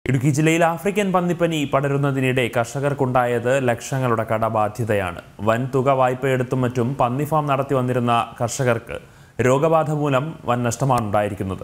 ഇടുക്കി ജില്ലയിൽ ആഫ്രിക്കൻ പന്നിപ്പനി പടരുന്നതിനിടെ കർഷകർക്കുണ്ടായത് ലക്ഷങ്ങളുടെ കടബാധ്യതയാണ് വൻ തുക വായ്പയെടുത്തും മറ്റും പന്നി ഫാം നടത്തി വന്നിരുന്ന കർഷകർക്ക് രോഗബാധ മൂലം വൻ നഷ്ടമാണ് ഉണ്ടായിരിക്കുന്നത്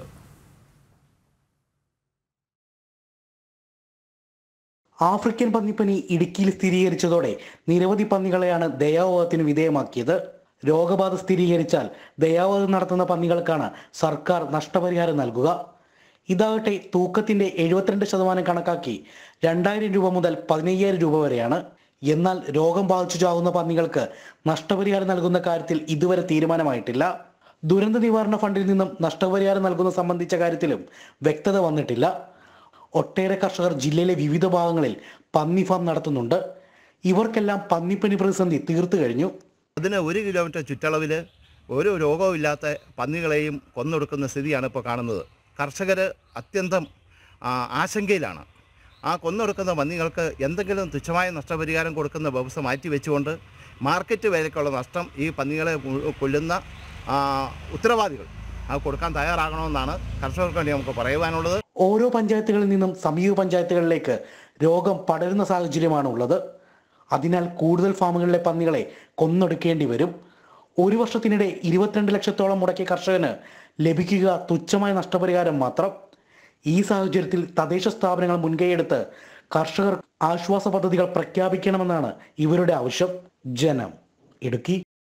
ആഫ്രിക്കൻ പന്നിപ്പനി ഇടുക്കിയിൽ സ്ഥിരീകരിച്ചതോടെ നിരവധി പന്നികളെയാണ് ദയാവധത്തിന് വിധേയമാക്കിയത് രോഗബാധ സ്ഥിരീകരിച്ചാൽ ദയാവധം നടത്തുന്ന പന്നികൾക്കാണ് സർക്കാർ നഷ്ടപരിഹാരം നൽകുക ഇതാകട്ടെ തൂക്കത്തിന്റെ എഴുപത്തിരണ്ട് ശതമാനം കണക്കാക്കി രണ്ടായിരം രൂപ മുതൽ പതിനയ്യായിരം രൂപ വരെയാണ് എന്നാൽ രോഗം ബാധിച്ചു ചാവുന്ന പന്നികൾക്ക് നഷ്ടപരിഹാരം നൽകുന്ന കാര്യത്തിൽ ഇതുവരെ തീരുമാനമായിട്ടില്ല ദുരന്ത നിവാരണ ഫണ്ടിൽ നിന്നും നഷ്ടപരിഹാരം നൽകുന്ന സംബന്ധിച്ച കാര്യത്തിലും വ്യക്തത വന്നിട്ടില്ല ഒട്ടേറെ കർഷകർ ജില്ലയിലെ വിവിധ ഭാഗങ്ങളിൽ പന്നി ഫാം നടത്തുന്നുണ്ട് ഇവർക്കെല്ലാം പന്നിപ്പനി പ്രതിസന്ധി തീർത്തു കഴിഞ്ഞു അതിന് ഒരു കിലോമീറ്റർ ചുറ്റളവിൽ ഒരു രോഗവുമില്ലാത്ത പന്നികളെയും കൊന്നൊടുക്കുന്ന സ്ഥിതിയാണ് ഇപ്പോൾ കാണുന്നത് കർഷകർ അത്യന്തം ആ, ആശങ്കയിലാണ് ആ കൊന്നൊടുക്കുന്ന പന്നികൾക്ക് എന്തെങ്കിലും തുച്ഛമായ നഷ്ടപരിഹാരം കൊടുക്കുന്ന വ്യവസ്ഥ മാറ്റി വെച്ചുകൊണ്ട് മാർക്കറ്റ് വിലയ്ക്കുള്ള നഷ്ടം ഈ പന്നികളെ കൊ- കൊല്ലുന്ന ആ, ഉത്തരവാദികൾ അത് കൊടുക്കാൻ തയ്യാറാകണമെന്നാണ് കർഷകർക്ക് വേണ്ടി നമുക്ക് പറയുവാനുള്ളത് ഓരോ പഞ്ചായത്തുകളിൽ നിന്നും സമീപ പഞ്ചായത്തുകളിലേക്ക് രോഗം പടരുന്ന സാഹചര്യമാണ് ഉള്ളത് അതിനാൽ കൂടുതൽ ഫാമുകളിലെ പന്നികളെ കൊന്നൊടുക്കേണ്ടി വരും ഒരു വർഷത്തിനിടെ ഇരുപത്തിരണ്ട് ലക്ഷത്തോളം മുടക്കിയ കർഷകന് ലഭിക്കുക തുച്ഛമായ നഷ്ടപരിഹാരം മാത്രം ഈ സാഹചര്യത്തിൽ തദ്ദേശ സ്ഥാപനങ്ങൾ മുൻകൈയെടുത്ത് കർഷകർ ആശ്വാസ പദ്ധതികൾ പ്രഖ്യാപിക്കണമെന്നാണ് ഇവരുടെ ആവശ്യം ജനം ഇടുക്കി